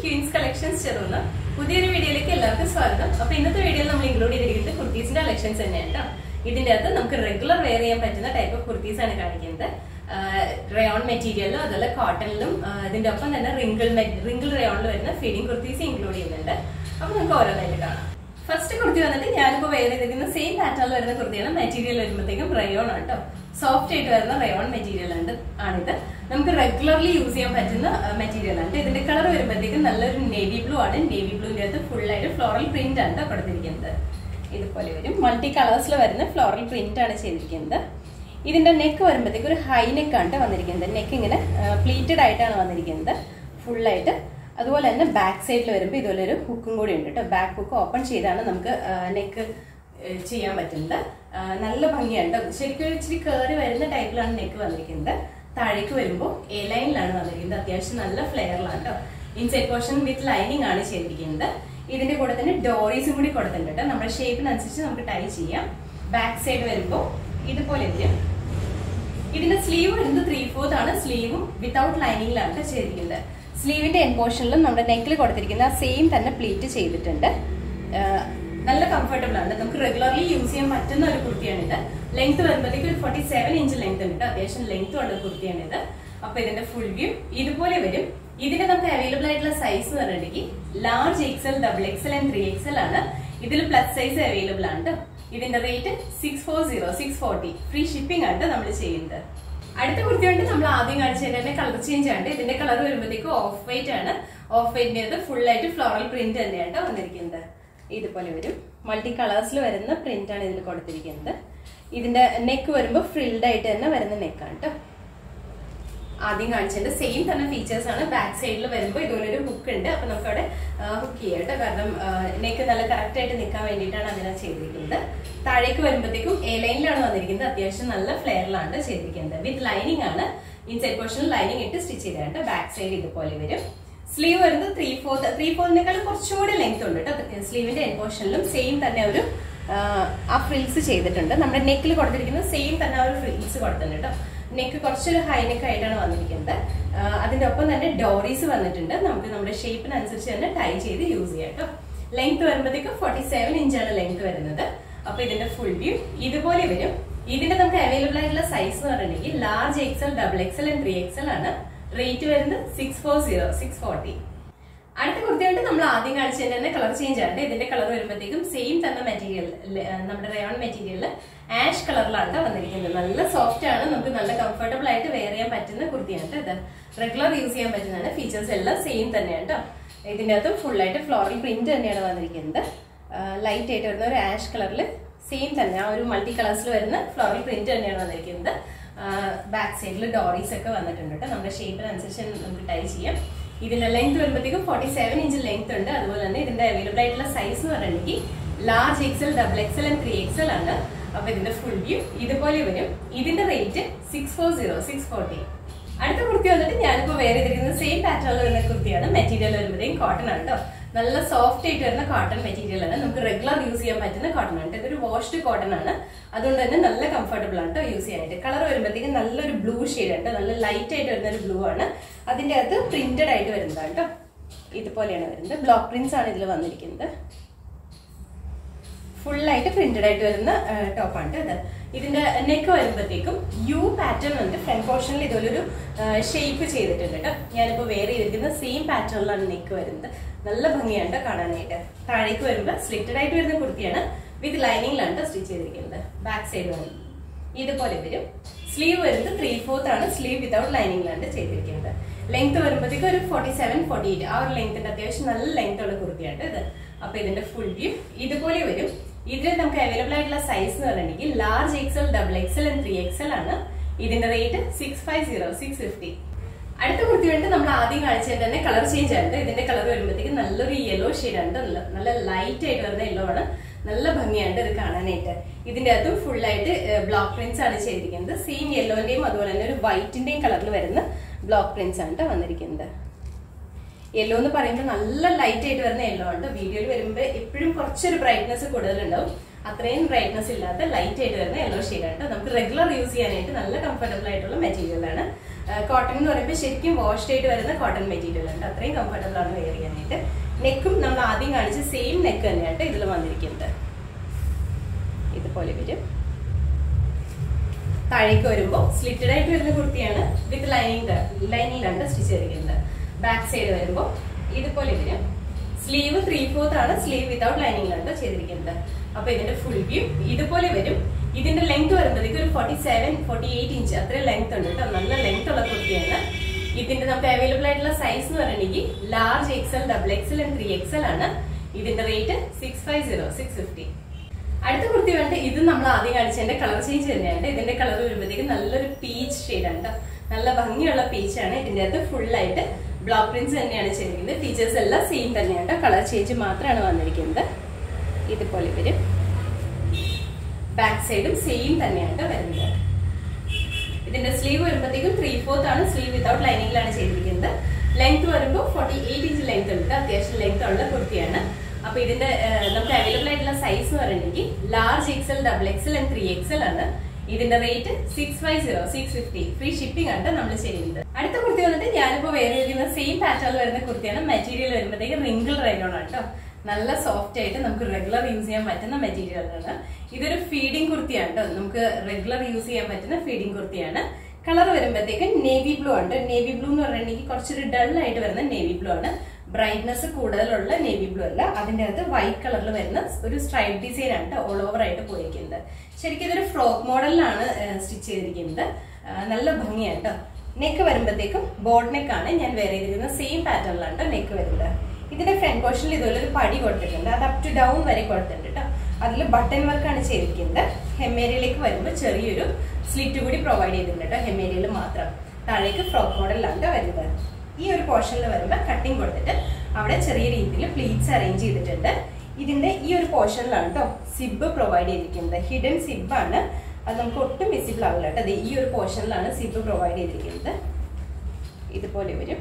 Queen's collections ചെറുന്ന പുതിയൊരു വീഡിയോയിലേക്ക് എല്ലാവർക്കും സ്വാഗതം അപ്പൊ ഇന്നത്തെ വീഡിയോയിൽ നമ്മൾ ഇൻക്ലൂഡ് ചെയ്തിരിക്കുന്നത് കുർത്തീസിന്റെ കളക്ഷൻസ് തന്നെയാണ് കേട്ടോ ഇതിന്റെ അകത്ത് നമുക്ക് റെഗുലർ വെയർ ചെയ്യാൻ പറ്റുന്ന ടൈപ്പ് ഓഫ് കുർത്തീസ് ആണ് കാണിക്കുന്നത് റയോൺ മെറ്റീരിയലിലും അതുപോലെ കോട്ടണിലും ഇതിന്റെ ഒപ്പം തന്നെ റിങ്കിൾ റിങ്കിൾ റയോണിൽ വരുന്ന ഫീഡിംഗ് കുർത്തീസ് ഇൻക്ലൂഡ് ചെയ്യുന്നുണ്ട് അപ്പൊ നമുക്ക് ഓരോന്നായിട്ട് കാണാം ഫസ്റ്റ് കുർത്തി വന്നിട്ട് ഞാനിപ്പോ വെയർ ചെയ്തിരിക്കുന്ന സെയിം പാറ്റേണിൽ വരുന്ന കുർത്തിയാണ് മെറ്റീരിയൽ വരുമ്പോഴത്തേക്കും റയോൺ ആണ് കേട്ടോ സോഫ്റ്റ് ആയിട്ട് വരുന്ന റയോൺ മെറ്റീരിയൽ ഉണ്ട് ആണിത് നമുക്ക് റെഗുലർലി യൂസ് ചെയ്യാൻ പറ്റുന്ന മെറ്റീരിയൽ ആണ് ഇതിന്റെ കളർ വരുമ്പോഴത്തേക്കും നല്ലൊരു നേവി ബ്ലൂ ആണ് നേവി ബ്ലൂവിന്റെ അകത്ത് ഫുൾ ആയിട്ട് ഫ്ലോറൽ പ്രിന്റ് ആണ് ട്ടോ കൊടുത്തിരിക്കുന്നത് ഇതുപോലെ വരും മൾട്ടി കളേഴ്സിൽ വരുന്ന ഫ്ലോറൽ പ്രിന്റ് ആണ് ചെയ്തിരിക്കുന്നത് ഇതിന്റെ നെക്ക് വരുമ്പോഴത്തേക്ക് ഒരു ഹൈ നെക്ക് ആണ് ട്ടോ വന്നിരിക്കുന്നത് നെക്ക് ഇങ്ങനെ പ്ലീറ്റഡ് ആയിട്ടാണ് വന്നിരിക്കുന്നത് ഫുൾ ആയിട്ട് അതുപോലെ തന്നെ ബാക്ക് സൈഡിൽ വരുമ്പോൾ ഇതുപോലെ ഒരു ഹുക്കും കൂടി ഉണ്ട് കേട്ടോ ബാക്ക് ഹുക്ക് ഓപ്പൺ ചെയ്താണ് നമുക്ക് നെക്ക് ചെയ്യാൻ പറ്റുന്നത് ആ, നല്ല ഭംഗിയുണ്ട് ശരിക്കും ഒരു ഇച്ചിരി കയറി വരുന്ന ടൈപ്പിലാണ് നെക്ക് വന്നിരിക്കുന്നത് താഴേക്ക് വരുമ്പോൾ എ ലൈനിലാണ് വന്നിരിക്കുന്നത് അത്യാവശ്യം നല്ല ഫ്ലെയറിലാണ് കേട്ടോ ഇൻസൈഡ് പോർഷൻ വിത്ത് ലൈനിങ് ആണ് ചെയ്തിരിക്കുന്നത് ഇതിന്റെ കൂടെ തന്നെ ഡോറീസും കൂടി കൊടുത്തിട്ടുണ്ട് കേട്ടോ നമ്മുടെ ഷേപ്പിനനുസരിച്ച് നമുക്ക് ടൈ ചെയ്യാം ബാക്ക് സൈഡ് വരുമ്പോൾ ഇതുപോലെ വരും ഇതിന്റെ സ്ലീവ് വരുന്നത് ത്രീ ഫോർത്ത് ആണ് സ്ലീവും വിത്തൗട്ട് ലൈനിങ്ങിലാണ് ട്ടോ ചെയ്തിരിക്കുന്നത് സ്ലീവിന്റെ എൻ പോർഷനിലും നമ്മുടെ നെക്കിൽ കൊടുത്തിരിക്കുന്ന സെയിം തന്നെ പ്ലീറ്റ് ചെയ്തിട്ടുണ്ട് ആഹ് നല്ല കംഫർട്ടബിൾ ആണ് നമുക്ക് റെഗുലർലി യൂസ് ചെയ്യാൻ പറ്റുന്ന ഒരു കുർത്തിയാണിത് ലെങ്ത് വരുമ്പോഴത്തേക്ക് ഒരു ഫോർട്ടി സെവൻ ഇഞ്ച് ലെങ്ത് ഉണ്ട് ട്ടോ. അത്യാവശ്യം ലെങ്ത് ഉള്ള ഒരു കുർത്തിയാണിത് അപ്പൊ ഇതിന്റെ ഫുൾ വ്യൂ ഇതുപോലെ വരും ഇതിന്റെ നമുക്ക് അവൈലബിൾ ആയിട്ടുള്ള സൈസ് എന്ന് പറഞ്ഞിട്ടുണ്ടെങ്കിൽ large XL double XL and three XL ആണ് ഇതിൽ പ്ലസ് സൈസ് അവൈലബിൾ ആണ് ട്ടോ. ഇതിന്റെ rate six four zero six forty free shipping ആണ് നമ്മൾ ചെയ്യുന്നത് അടുത്ത കുർത്തി കൊണ്ട് നമ്മൾ ആദ്യം കാണിച്ചതിന്റെ തന്നെ കളർ ചേഞ്ച് ആണ് ഇതിന്റെ കളർ വരുമ്പോഴത്തേക്ക് ഓഫ് വൈറ്റ് ആണ് ഓഫ് വൈറ്റിന്റെ ഫുൾ ആയിട്ട് ഫ്ലോറൽ പ്രിന്റ് തന്നെയാണ് ട്ടോ വന്നിരിക്കുന്നത് ഇതുപോലെ വരും മൾട്ടി കളേഴ്സിൽ വരുന്ന പ്രിന്റ് ആണ് ഇതിൽ കൊടുത്തിരിക്കുന്നത് ഇതിന്റെ നെക്ക് വരുമ്പോൾ ഫ്രിൽഡ് ആയിട്ട് തന്നെ വരുന്ന നെക്കാണ് കേട്ടോ ആദ്യം കാണിച്ചതിന്റെ സെയിം തന്നെ ഫീച്ചേഴ്സ് ആണ് ബാക്ക് സൈഡിൽ വരുമ്പോൾ ഇതുപോലെ ഒരു ഹുക്ക് ഉണ്ട് അപ്പൊ നമുക്ക് അവിടെ ഹുക്ക് ചെയ്യാം കേട്ടോ കാരണം നെക്ക് നല്ല കറക്റ്റ് ആയിട്ട് നിൽക്കാൻ വേണ്ടിയിട്ടാണ് അങ്ങനെ ചെയ്തിരിക്കുന്നത് താഴേക്ക് വരുമ്പോഴത്തേക്കും എ ലൈനിലാണ് വന്നിരിക്കുന്നത് അത്യാവശ്യം നല്ല ഫ്ലെയറിലാണ് ചെയ്തിരിക്കുന്നത് വിത്ത് ലൈനിങ് ആണ് ഇൻസൈഡ് പോർഷനിൽ ലൈനിങ് ഇട്ട് സ്റ്റിച്ച് ചെയ്തിട്ട് ബാക്ക് സൈഡ് ഇതുപോലെ വരും സ്ലീവ് വരുന്നത് ത്രീ ഫോർത്ത് ത്രീ ഫോർത്തിനേക്കാളും കുറച്ചുകൂടി ലെങ്ത് ഉണ്ട് കേട്ടോ സ്ലീവിന്റെ എൻ പോർഷനിലും സെയിം തന്നെ ഒരു ആ, ആ ഫ്രിൽസ് ചെയ്തിട്ടുണ്ട് നമ്മുടെ നെക്കിൽ കൊടുത്തിരിക്കുന്നത് സെയിം തന്നെ ആ ഒരു ഫ്രിൽസ് കൊടുത്തിട്ടുണ്ട് കേട്ടോ നെക്ക് കുറച്ചൊരു ഹൈ നെക്ക് ആയിട്ടാണ് വന്നിരിക്കുന്നത് ആ, അതിന്റെ ഒപ്പം തന്നെ ഡോറീസ് വന്നിട്ടുണ്ട് നമുക്ക് നമ്മുടെ ഷേപ്പിനനുസരിച്ച് തന്നെ ടൈ ചെയ്ത് യൂസ് ചെയ്യാം കേട്ടോ ലെങ്ത് വരുമ്പോഴത്തേക്ക് ഫോർട്ടി സെവൻ ഇഞ്ചാണ് ലെങ്ത് വരുന്നത് അപ്പൊ ഇതിന്റെ ഫുൾ വ്യൂ ഇതുപോലെ വരും ഇതിന്റെ നമുക്ക് അവൈലബിൾ ആയിട്ടുള്ള സൈസ് എന്ന് പറഞ്ഞിട്ടുണ്ടെങ്കിൽ large XL double XL and three XL ആണ് റേറ്റ് വരുന്നത് six four zero six forty അടുത്ത കുർത്തിയായിട്ട് നമ്മൾ ആദ്യം കാണിച്ചതിന്റെ തന്നെ കളർ ചേഞ്ച് ആണ് ഇതിന്റെ കളർ വരുമ്പോഴത്തേക്കും സെയിം തന്നെ മെറ്റീരിയൽ നമ്മുടെ റയോൺ മെറ്റീരിയൽ ആഷ് കളറിലാണ് വന്നിരിക്കുന്നത് നല്ല സോഫ്റ്റ് ആണ് നമുക്ക് നല്ല കംഫർട്ടബിൾ ആയിട്ട് വെയർ ചെയ്യാൻ പറ്റുന്ന കുർത്തിയാണ് ട്ടോ ഇത് റെഗുലർ യൂസ് ചെയ്യാൻ പറ്റുന്നതാണ് ഫീച്ചേഴ്സ് എല്ലാം സെയിം തന്നെയാണ് കേട്ടോ ഇതിന്റെ അകത്ത് ഫുൾ ആയിട്ട് ഫ്ലോറൽ പ്രിന്റ് തന്നെയാണ് വന്നിരിക്കുന്നത് ലൈറ്റ് ആയിട്ട് വരുന്ന ഒരു ആഷ് കളറിൽ സെയിം തന്നെ ആ ഒരു മൾട്ടി കളേഴ്സിൽ വരുന്ന ഫ്ലോറൽ പ്രിന്റ് തന്നെയാണ് വന്നിരിക്കുന്നത് ബാക്ക് സൈഡിൽ ഡോറീസ് ഒക്കെ വന്നിട്ടുണ്ട് കേട്ടോ നമ്മുടെ ഷേപ്പിനനുസരിച്ച് നമുക്ക് ടൈ ചെയ്യാം ഇതിന്റെ ലെങ്ത് വരുമ്പോഴത്തേക്കും ഫോർട്ടി സെവൻ ഇഞ്ച് ലെങ്ത് ഉണ്ട് അതുപോലെ തന്നെ ഇതിന്റെ അവൈലബിൾ ആയിട്ടുള്ള സൈസ് എന്ന് പറഞ്ഞിട്ടുണ്ടെങ്കിൽ large XL double XL and three XL ആണ് അപ്പൊ ഇതിന്റെ ഫുൾ വ്യൂ ഇതുപോലെ വരും ഇതിന്റെ rate six four zero six forty അടുത്ത കുർത്തി വന്നിട്ട് ഞാനിപ്പോ വേറെ ചെയ്തിരിക്കുന്നത് സെയിം പാറ്റേണിൽ വരുന്ന കുർത്തിയാണ് മെറ്റീരിയൽ വരുമ്പോഴത്തേക്കും കോട്ടൺ ആണ് കേട്ടോ നല്ല സോഫ്റ്റ് ആയിട്ട് വരുന്ന കോട്ടൺ മെറ്റീരിയൽ ആണ് നമുക്ക് റെഗുലർ യൂസ് ചെയ്യാൻ പറ്റുന്ന കോട്ടൺ ആണ് ഇതൊരു വാഷ്ഡ് കോട്ടൺ ആണ് അതുകൊണ്ട് തന്നെ നല്ല കംഫർട്ടബിൾ ആണ് കേട്ടോ യൂസ് ചെയ്യാനായിട്ട് കളർ വരുമ്പോഴത്തേക്കും നല്ലൊരു ബ്ലൂ ഷെയ്ഡ് ഉണ്ട് നല്ല ലൈറ്റ് ആയിട്ട് വരുന്ന ഒരു ബ്ലൂ ആണ് അതിന്റെ അകത്ത് പ്രിന്റഡ് ആയിട്ട് വരുന്നതാണ് കേട്ടോ ഇതുപോലെയാണ് വരുന്നത് ബ്ലോക്ക് പ്രിന്റ്സ് ആണ് ഇതിൽ വന്നിരിക്കുന്നത് ഫുൾ ആയിട്ട് പ്രിന്റഡ് ആയിട്ട് വരുന്ന ടോപ്പാണ് ഇത് ഇതിന്റെ നെക്ക് വരുമ്പോഴത്തേക്കും യു പാറ്റേൺ ഉണ്ട് ഫ്രണ്ട് പോർഷനിൽ ഇതുപോലൊരു ഷേപ്പ് ചെയ്തിട്ടുണ്ട് കേട്ടോ ഞാനിപ്പോ വേറെ ചെയ്തിരിക്കുന്ന സെയിം പാറ്റേണിലാണ് നെക്ക് വരുന്നത് നല്ല ഭംഗിയാണ് ട്ടോ കാണാനായിട്ട് താഴേക്ക് വരുമ്പോൾ സ്ലിറ്റഡ് ആയിട്ട് വരുന്ന കുർത്തിയാണ് വിത്ത് ലൈനിങ്ങിലാണ് സ്റ്റിച്ച് ചെയ്തിരിക്കുന്നത് ബാക്ക് സൈഡ് വന്ന് ഇതുപോലെ വരും സ്ലീവ് വരുന്നത് ത്രീ ഫോർത്ത് ആണ് സ്ലീവ് വിതൗട്ട് ലൈനിങ്ങിലാണ് ചെയ്തിരിക്കുന്നത് ലെങ്ത് വരുമ്പോഴത്തേക്ക് ഒരു ഫോർട്ടി സെവൻ ഫോർട്ടി എയ്റ്റ് ആ ഒരു ലെങ്ത്തിന്റെ അത്യാവശ്യം നല്ല ലെങ്ത് ഉള്ള കുർത്തിയാണ് ഇത് അപ്പൊ ഇതിന്റെ ഫുൾ വ്യൂ ഇതുപോലെ വരും ഇതിൽ നമുക്ക് അവൈലബിൾ ആയിട്ടുള്ള സൈസ് എന്ന് പറഞ്ഞിട്ടുണ്ടെങ്കിൽ large XL double XL and three XL ആണ് ഇതിന്റെ rate six five zero six fifty അടുത്ത കുർത്തി വേണ്ടി നമ്മൾ ആദ്യം കാണിച്ചതിന്റെ തന്നെ കളർ ചേഞ്ച് ആണ് ഇതിന്റെ കളർ വരുമ്പോഴത്തേക്ക് നല്ലൊരു യെല്ലോ ഷെയ്ഡ് ആണ് നല്ല നല്ല ലൈറ്റ് ആയിട്ട് വരുന്ന യെല്ലോ ആണ് നല്ല ഭംഗിയാണ് ഇത് കാണാനായിട്ട് ഇതിന്റെ അകത്തും ഫുൾ ആയിട്ട് ബ്ലോക്ക് പ്രിന്റ്സ് ആണ് ചെയ്തിരിക്കുന്നത് സെയിം യെല്ലോന്റെയും അതുപോലെ തന്നെ ഒരു വൈറ്റിന്റെയും കളറിൽ വരുന്ന ബ്ലോക്ക് പ്രിന്റ്സ് ആണ് ട്ടോ വന്നിരിക്കുന്നത് യെല്ലോ എന്ന് പറയുമ്പോൾ നല്ല ലൈറ്റ് ആയിട്ട് വരുന്ന യെല്ലോ ആണ് വീഡിയോയിൽ വരുമ്പോൾ എപ്പോഴും കുറച്ചൊരു ബ്രൈറ്റ്നസ് കൂടുതലുണ്ടാവും അത്രയും ബ്രൈറ്റ്നസ് ഇല്ലാത്ത ലൈറ്റ് ആയിട്ട് വരുന്ന യെല്ലോ ഷെയ്ഡ് ആണ് ട്ടോ. നമുക്ക് റെഗുലർ യൂസ് ചെയ്യാനായിട്ട് നല്ല കംഫർട്ടബിൾ ആയിട്ടുള്ള മെറ്റീരിയൽ ആണ് കോട്ടൺ എന്ന് പറയുമ്പോൾ ശരിക്കും വാഷ്ഡ് ആയിട്ട് വരുന്ന കോട്ടൺ മെറ്റീരിയൽ ഉണ്ട് അത്രയും കംഫർട്ടബിൾ ആണ് വെയർ ചെയ്യാനായിട്ട് നെക്കും നമ്മൾ ആദ്യം കാണിച്ച സെയിം നെക്ക് തന്നെയാണ് ഇതിൽ വന്നിരിക്കുന്നത് ഇതുപോലെ വരും താഴേക്ക് വരുമ്പോൾ സ്ലിറ്റഡ് ആയിട്ട് വരുന്ന കുർത്തിയാണ് വിത്ത് ലൈനിങ് ലൈനിങ്ങിലാണ് സ്റ്റിച്ച് ചെയ്തിരിക്കുന്നത് ബാക്ക് സൈഡ് വരുമ്പോൾ ഇതുപോലെ വരും സ്ലീവ് ത്രീ ഫോർത്ത് ആണ് സ്ലീവ് വിതൗട്ട് ലൈനിങ്ങിലാണ് ചെയ്തിരിക്കുന്നത് അപ്പൊ ഇതിന്റെ ഫുൾ വ്യൂ ഇതുപോലെ വരും ഇതിന്റെ ലെങ്ത് വരുമ്പോഴത്തേക്ക് ഒരു forty seven forty eight inch അത്രയും ലെങ്ത് ഉണ്ട് കേട്ടോ നല്ല ലെങ്ത് ഉള്ള കുർത്തിയാണ് ഇതിന്റെ നമുക്ക് അവൈലബിൾ ആയിട്ടുള്ള സൈസ് എന്ന് പറയുകയാണെങ്കിൽ large XL double XL and three XL ആണ് ഇതിന്റെ rate six five zero six fifty അടുത്ത കുർത്തി വേണ്ട ഇത് നമ്മൾ ആദ്യം കാണിച്ചതിന്റെ കളർ ചേഞ്ച് തന്നെയാണ് ഇതിന്റെ കളർ വരുമ്പോഴത്തേക്ക് നല്ലൊരു പീച്ച് ഷെയ്ഡാണ് കേട്ടോ നല്ല ഭംഗിയുള്ള പീച്ചാണ് ഇതിന്റെ അകത്ത് ഫുൾ ആയിട്ട് ബ്ലോക്ക് പ്രിന്റ്സ് തന്നെയാണ് ചെയ്തിരിക്കുന്നത് ഫീച്ചേഴ്സ് എല്ലാം സെയിം തന്നെയാണ് കേട്ടോ കളർ ചേഞ്ച് മാത്രമാണ് വന്നിരിക്കുന്നത് ഇതുപോലെ വരും ബാക്ക് സൈഡും സെയിം തന്നെയാണ് കേട്ടോ വരുന്നത് ഇതിന്റെ സ്ലീവ് വരുമ്പോഴത്തേക്കും ത്രീ ഫോർത്ത് ആണ് സ്ലീവ് വിതൗട്ട് ലൈനിങ്ങിലാണ് ചെയ്തിരിക്കുന്നത് ലെങ്ത് വരുമ്പോൾ ഫോർട്ടി എയ്റ്റ് ഇഞ്ച് ലെങ്ത് ഉണ്ട് അത്യാവശ്യം ലെങ്ത് ഉള്ള കുർത്തിയാണ് അപ്പൊ ഇതിന്റെ ഏഹ്, നമുക്ക് അവൈലബിൾ ആയിട്ടുള്ള സൈസ് എന്ന് പറയുന്നത് large XL double XL and three XL ആണ് ഇതിന്റെ rate six five zero six fifty free shipping ആണ് നമ്മൾ ചെയ്യുന്നത് അടുത്ത കുർത്തി വന്നിട്ട് ഞാനിപ്പോ വേറെ ഇരിക്കുന്ന സെയിം പാറ്റേണിൽ വരുന്ന കുർത്തിയാണ് മെറ്റീരിയൽ വരുമ്പോഴത്തേക്ക് റിങ്കിൾ റൈനോൺ ആണ് കേട്ടോ നല്ല സോഫ്റ്റ് ആയിട്ട് നമുക്ക് റെഗുലർ യൂസ് ചെയ്യാൻ പറ്റുന്ന മെറ്റീരിയൽ ആണ് ഇതൊരു ഫീഡിംഗ് കുർത്തിയാണ് കേട്ടോ നമുക്ക് റെഗുലർ യൂസ് ചെയ്യാൻ പറ്റുന്ന ഫീഡിംഗ് കുർത്തിയാണ് കളർ വരുമ്പോഴത്തേക്ക് നേവി ബ്ലൂ ഉണ്ട് നേവി ബ്ലൂ എന്ന് പറഞ്ഞിട്ടുണ്ടെങ്കിൽ കുറച്ചൊരു ഡൾ ആയിട്ട് വരുന്ന നേവി ബ്ലൂ ആണ് ബ്രൈറ്റ്നസ് കൂടുതലുള്ള നേവി ബ്ലൂ അല്ല അതിന്റെ അകത്ത് വൈറ്റ് കളറിൽ വരുന്ന ഒരു സ്ട്രൈപ്പ് ഡിസൈൻ ആണ് ഓൾ ഓവർ ആയിട്ട് പോയിരിക്കുന്നത് ശരിക്കും ഇതൊരു ഫ്രോക്ക് മോഡലിലാണ് സ്റ്റിച്ച് ചെയ്തിരിക്കുന്നത് ആ, നല്ല ഭംഗിയാണ് കേട്ടോ നെക്ക് വരുമ്പോഴത്തേക്കും ബോർഡ് നെക്ക് ആണ് ഞാൻ വേറെ ചെയ്തിരിക്കുന്ന സെയിം പാറ്റേണിലാണ് കേട്ടോ നെക്ക് വരുന്നത് ഇതിന്റെ ഫ്രണ്ട് പോർഷനിൽ ഇതുപോലെ ഒരു പടി കൊടുത്തിട്ടുണ്ട് അത് അപ് ടു ഡൗൺ വരെ കൊടുത്തിട്ടുണ്ട് കേട്ടോ അതിൽ ബട്ടൺ വർക്കാണ് ചെയ്തിരിക്കുന്നത് ഹെമ്മേരിയയിലേക്ക് വരുമ്പോൾ ചെറിയൊരു സ്ലിറ്റ് കൂടി പ്രൊവൈഡ് ചെയ്തിട്ടുണ്ട് കേട്ടോ ഹെമ്മേരിയയിൽ മാത്രം താഴേക്ക് ഫ്രോക്ക് മോഡലിലാണ് ട്ടോ വരുന്നത് ഈ ഒരു പോർഷനിൽ വരുമ്പോൾ കട്ടിങ് കൊടുത്തിട്ട് അവിടെ ചെറിയ രീതിയിൽ പ്ലീറ്റ്സ് അറേഞ്ച് ചെയ്തിട്ടുണ്ട് ഇതിന്റെ ഈ ഒരു പോർഷനിലാണ് കേട്ടോ സിബ് പ്രൊവൈഡ് ചെയ്തിരിക്കുന്നത് ഹിഡൻ സിബാണ് അത് നമുക്ക് ഒട്ടും വിസിബിൾ ആവില്ല കേട്ടോ ദേ ഈ ഒരു പോർഷനിലാണ് സിബ് പ്രൊവൈഡ് ചെയ്തിരിക്കുന്നത് ഇതുപോലെ വരും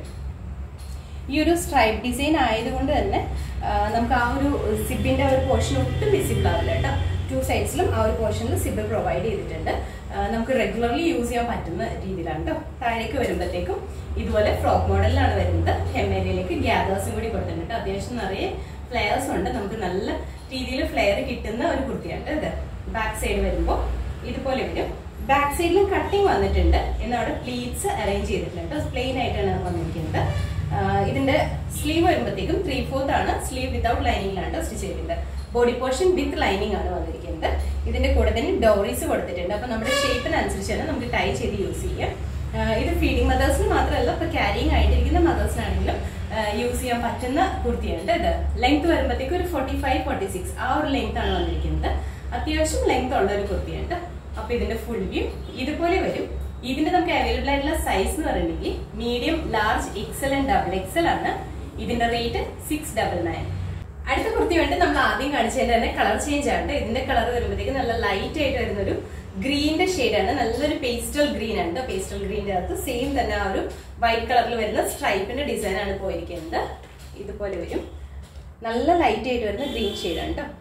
ഈ ഒരു സ്ട്രൈപ്പ് ഡിസൈൻ ആയതുകൊണ്ട് തന്നെ ആ, നമുക്ക് ആ ഒരു സിബിന്റെ ഒരു പോർഷൻ ഒട്ടും വിസിബിൾ ആവില്ല കേട്ടോ ടു സൈഡ്സിലും ആ ഒരു പോർഷനിൽ സിബ് പ്രൊവൈഡ് ചെയ്തിട്ടുണ്ട് ആ, നമുക്ക് റെഗുലർലി യൂസ് ചെയ്യാൻ പറ്റുന്ന രീതിയിലാണ് കേട്ടോ താഴേക്ക് വരുമ്പോഴത്തേക്കും ഇതുപോലെ ഫ്രോക്ക് മോഡലിലാണ് വരുന്നത് ഹെമ്മേരിയയിലേക്ക് ഗ്യാദേഴ്സും കൂടി കൊടുത്തിട്ടുണ്ട് കേട്ടോ അത്യാവശ്യം നിറയെ ഫ്ലെയർസ് ഉണ്ട് നമുക്ക് നല്ല രീതിയിൽ ഫ്ലെയർ കിട്ടുന്ന ഒരു കുർത്തിയാണ് ഇത് ബാക്ക് സൈഡ് വരുമ്പോൾ ഇതുപോലെ വരും ബാക്ക് സൈഡിലും കട്ടിങ് വന്നിട്ടുണ്ട് എന്നാൽ അവിടെ പ്ലീറ്റ്സ് അറേഞ്ച് ചെയ്തിട്ടുണ്ട് പ്ലെയിൻ ആയിട്ടാണ് വന്നിരിക്കുന്നത് ആഹ് ഇതിന്റെ സ്ലീവ് വരുമ്പോഴത്തേക്കും ത്രീ ഫോർത്ത് ആണ് സ്ലീവ് വിതൗട്ട് ലൈനിങ്ങിലാണ് സ്റ്റിച്ച് ചെയ്തിട്ടുണ്ട് ബോഡി പോർഷൻ വിത്ത് ലൈനിങ് ആണ് വന്നിരിക്കുന്നത് ഇതിന്റെ കൂടെ തന്നെ ഡോറീസ് കൊടുത്തിട്ടുണ്ട് അപ്പൊ നമ്മുടെ ഷേപ്പിനനുസരിച്ച് തന്നെ നമുക്ക് ടൈ ചെയ്ത് യൂസ് ചെയ്യാം ആഹ് ഇത് ഫീഡിംഗ് മദേഴ്സിന് മാത്രമല്ല ഇപ്പൊ ക്യാരിങ് ആയിട്ടിരിക്കുന്ന മദേഴ്സിനാണെങ്കിലും യൂസ് ചെയ്യാൻ പറ്റുന്ന കുർത്തിയാണ് ഇത് ലെങ്ത് വരുമ്പോഴത്തേക്കും ഒരു ഫോർട്ടി ഫൈവ് ഫോർട്ടി സിക്സ് ആ ഒരു ലെങ്ത് ആണ് വന്നിരിക്കുന്നത് അത്യാവശ്യം ലെങ്ത് ഉള്ള ഒരു കുർത്തിയാണ് അപ്പൊ ഇതിന്റെ ഫുൾ വ്യൂ ഇതുപോലെ വരും ഇതിന്റെ നമുക്ക് അവൈലബിൾ ആയിട്ടുള്ള സൈസ് എന്ന് പറയുന്നത് medium large XL and double XL ആണ് ഇതിന്റെ റേറ്റ് സിക്സ് ഡബിൾ നയൻ അടുത്ത കുർത്തി വേണ്ടി നമ്മൾ ആദ്യം കാണിച്ചതിന്റെ തന്നെ കളർ ചേഞ്ച് ആണ് ഇതിന്റെ കളർ വരുമ്പോഴത്തേക്ക് നല്ല ലൈറ്റ് ആയിട്ട് വരുന്ന ഒരു ഗ്രീനിന്റെ ആണ് നല്ലൊരു പേസ്റ്റൽ ഗ്രീൻ ആണ് പേസ്റ്റൽ ഗ്രീനിന്റെ അകത്ത് സെയിം തന്നെ ആ ഒരു വൈറ്റ് കളറിൽ വരുന്ന സ്ട്രൈപ്പിന്റെ ഡിസൈൻ ആണ് പോയിരിക്കുന്നത് ഇതുപോലെ വരും നല്ല ലൈറ്റ് ആയിട്ട് വരുന്ന ഗ്രീൻ ഷെയ്ഡാണ് കേട്ടോ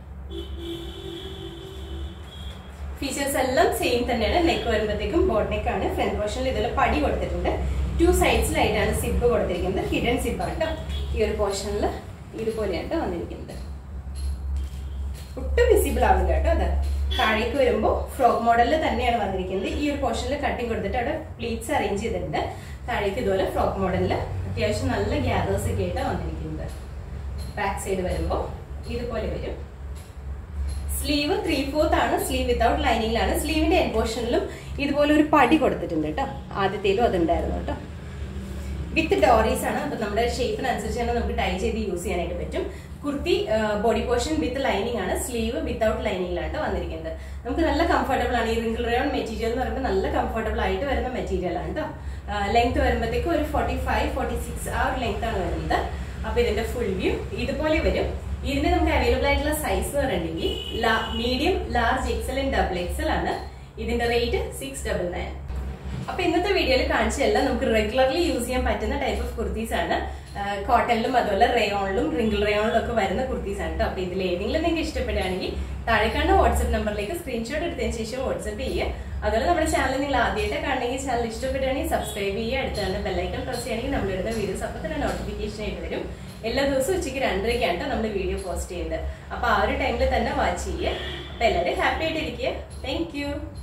ഫീച്ചേഴ്സ് എല്ലാം സെയിം തന്നെയാണ് നെക്ക് വരുമ്പോഴത്തേക്കും ബോട്ട് നെക്ക് ആണ് ഫ്രണ്ട് പോർഷനിൽ ഇതുപോലെ പടി കൊടുത്തിട്ടുണ്ട് ടു സൈഡ്സിലായിട്ടാണ് സിബ് കൊടുത്തിരിക്കുന്നത് ഹിഡൻ സിബാണ് കേട്ടോ ഈ ഒരു പോർഷനിൽ ഇതുപോലെയാണ് ട്ടോ വന്നിരിക്കുന്നത് ഒട്ടും വിസിബിൾ ആവില്ല കേട്ടോ അത് താഴേക്ക് വരുമ്പോൾ ഫ്രോക്ക് മോഡലിൽ തന്നെയാണ് വന്നിരിക്കുന്നത് ഈ ഒരു പോർഷനിൽ കട്ടിങ് കൊടുത്തിട്ട് അവിടെ പ്ലീറ്റ്സ് അറേഞ്ച് ചെയ്തിട്ടുണ്ട് താഴേക്ക് ഇതുപോലെ ഫ്രോക്ക് മോഡലിൽ അത്യാവശ്യം നല്ല ഗ്യാദേഴ്സ് ഒക്കെ ആയിട്ടാണ് വന്നിരിക്കുന്നത് ബാക്ക് സൈഡ് വരുമ്പോൾ ഇതുപോലെ വരും സ്ലീവ് ത്രീ ഫോർത്ത് ആണ് സ്ലീവ് വിതൗട്ട് ലൈനിങ്ങിലാണ് സ്ലീവിന്റെ എൻ പോർഷനിലും ഇതുപോലെ ഒരു പടി കൊടുത്തിട്ടുണ്ട് കേട്ടോ ആദ്യത്തേലും അതുണ്ടായിരുന്നു കേട്ടോ വിത്ത് ഡോറീസ് ആണ് അപ്പൊ നമ്മുടെ ഷേപ്പിനനുസരിച്ച് തന്നെ നമുക്ക് ടൈ ചെയ്ത് യൂസ് ചെയ്യാനായിട്ട് പറ്റും kurti body portion with lining ആണ് സ്ലീവ് വിത്തൗട്ട് ലൈനിങ്ങിലാണ് വന്നിരിക്കുന്നത് നമുക്ക് നല്ല കംഫർട്ടബിൾ ആണ് ഈ റിങ്കിൾ റയോൺ മെറ്റീരിയൽ എന്ന് പറയുമ്പോൾ നല്ല കംഫർട്ടബിൾ ആയിട്ട് വരുന്ന മെറ്റീരിയൽ ആണ് കേട്ടോ ലെങ്ത് വരുമ്പോഴത്തേക്കും ഒരു ഫോർട്ടി ഫൈവ് ഫോർട്ടി സിക്സ് ആ ഒരു ലെങ്ത് ആണ് വരുന്നത് അപ്പൊ ഇതിന്റെ ഫുൾ വ്യൂ ഇതുപോലെ വരും ഇതിന്റെ നമുക്ക് അവൈലബിൾ ആയിട്ടുള്ള സൈസ് എന്ന് പറഞ്ഞിട്ടുണ്ടെങ്കിൽ medium large XL and double XL ആണ് ഇതിന്റെ റേറ്റ് സിക്സ് ഡബിൾ നയൻ അപ്പൊ ഇന്നത്തെ വീഡിയോയിൽ കാണിച്ചതെല്ലാം നമുക്ക് റെഗുലർലി യൂസ് ചെയ്യാൻ പറ്റുന്ന ടൈപ്പ് ഓഫ് കുർത്തീസ് ആണ് കോട്ടണിലും അതുപോലെ റയോണിലും റിങ്കിൾ റയോണിലും ഒക്കെ വരുന്ന കുർത്തീസ് ആണ് കേട്ടോ അപ്പൊ ഇതിൽ ഏതെങ്കിലും നിങ്ങൾക്ക് ഇഷ്ടപ്പെടുകയാണെങ്കിൽ താഴെ കാണുന്ന വാട്സ്ആപ്പ് നമ്പറിലേക്ക് സ്ക്രീൻഷോട്ട് എടുത്തതിന് ശേഷം വാട്സ്ആപ്പ് ചെയ്യുക അതുപോലെ നമ്മുടെ ചാനൽ നിങ്ങൾ ആദ്യമായിട്ട് കാണണമെങ്കിൽ ചാനൽ ഇഷ്ടപ്പെടുകയാണെങ്കിൽ സബ്സ്ക്രൈബ് ചെയ്യുക അടുത്ത തന്നെ ബെല്ലൈക്കൺ പ്രസ് ചെയ്യണമെങ്കിൽ നമ്മളിടുന്ന വീഡിയോസ് അപ്പോൾ തന്നെ നോട്ടിഫിക്കേഷൻ ആയിട്ട് വരും എല്ലാ ദിവസവും ഉച്ചയ്ക്ക് രണ്ടരയ്ക്കാണ് നമ്മൾ വീഡിയോ പോസ്റ്റ് ചെയ്യുന്നത് അപ്പോൾ ആ ഒരു ടൈമിൽ തന്നെ വാച്ച് ചെയ്യുക അപ്പോൾ എല്ലാവരും ഹാപ്പി ആയിട്ടിരിക്കുക താങ്ക് യു